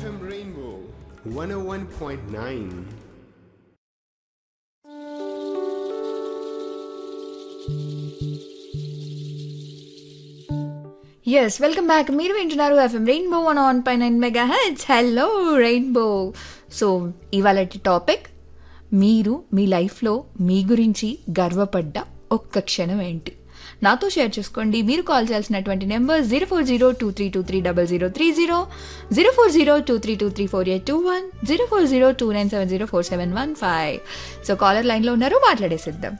FM Rainbow 101.9. Yes welcome back మీరు వింటున్నారు FM Rainbow one on పై nine megahertz hello Rainbow so ఇవాళ topic మీరు మీ లైఫ్లో మీ గురించి గర్వపడ్డ ఒక్క క్షణం ఏంటి నాతో షేర్ చేసుకోండి మీరు కాల్ చేయాల్సినటువంటి number zero four zero two three two three double zero three zero zero four zero two three two three four eight two one zero four zero two nine seven zero four seven one five so caller లైన్లో ఉన్నారు మాట్లాడేసిద్దాం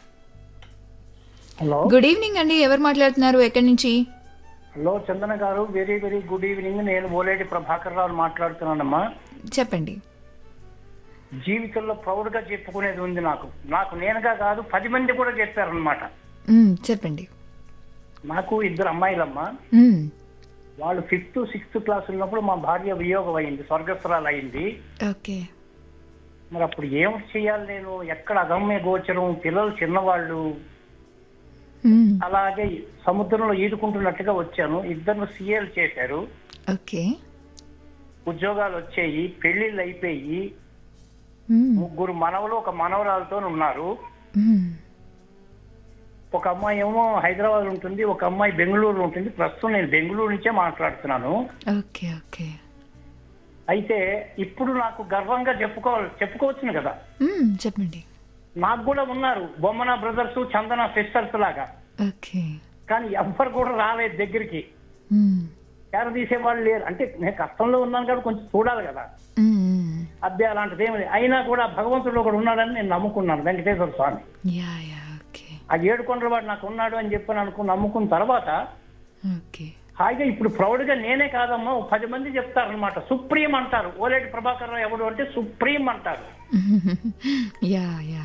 hello good evening అండి ఎవరు మాట్లాడుతున్నారు ఎక్కడి నుంచి hello చందన గారు very very good evening నేను ఓలేటి ప్రభాకర్ రావు మాట్లాడుతున్నానమ్మా చెప్పండి జీవితంలో ప్రౌడ్ గా చెప్పుకునేది ఉంది నాకు నాకు నేనుగా కాదు పది మంది కూడా చెప్పారనమాట మ్మ్, చెప్పండి నాకు ఇద్దరు అమ్మాయిలమ్మా మ్మ్, వాళ్ళు ఫిఫ్త్ సిక్స్త్ క్లాస్ ఉన్నప్పుడు మా భార్య వియోగం అయింది స్వర్గస్వరాలు అయింది ఓకే మరి అప్పుడు ఏం చేయాలి నేను ఎక్కడ అగమ్య గోచరం పిల్లలు చిన్నవాళ్ళు మ్మ్, అలాగే సముద్రంలో ఈదుకుంటున్నట్టుగా వచ్చాను ఇద్దరు సీఏలు చేశారు ఓకే ఉద్యోగాలు వచ్చాయి పెళ్లిళ్ళు అయిపోయి మ్మ్, ముగ్గురు మనవలు ఒక మనవరాలతో ఉన్నారు మ్మ్, ఒక అమ్మాయి ఏమో హైదరాబాద్ ఉంటుంది ఒక అమ్మాయి బెంగళూరు ఉంటుంది ప్రస్తుతం నేను బెంగళూరు నుంచే మాట్లాడుతున్నాను ఓకే ఓకే అయితే ఇప్పుడు నాకు గర్వంగా చెప్పుకోవాలి చెప్పుకోవచ్చును కదా మ్మ్, చెప్పండి నాకు కూడా ఉన్నారు బొమ్మన బ్రదర్స్ చందన సిస్టర్స్ లాగా ఓకే కానీ ఎవ్వరు కూడా రాలేదు దగ్గరికి మ్మ్, తీసే వాళ్ళు లేరు అంటే నేను కష్టంలో ఉన్నాను కాబట్టి కొంచెం చూడాలి కదా మ్మ్, మ్మ్. అద్దె అలాంటిది ఏమి లేదు. అయినా కూడా భగవంతుడు ఒకడు ఉన్నాడని నేను నమ్ముకున్నాను Venkateswara Swamy yeah yeah okay ఆ ఏడు కొండల వాడు నాకు ఉన్నాడు అని చెప్పి అనుకుని నమ్ముకున్న తర్వాత ఓకే హాయిగా ఇప్పుడు ప్రౌడ్ గా నేనే కాదమ్మా ఓ పది మంది చెప్తారనమాట సుప్రీం అంటారు ఓలేటి ప్రభాకర్ రావు ఎవడు అంటే సుప్రీం అంటారు యా యా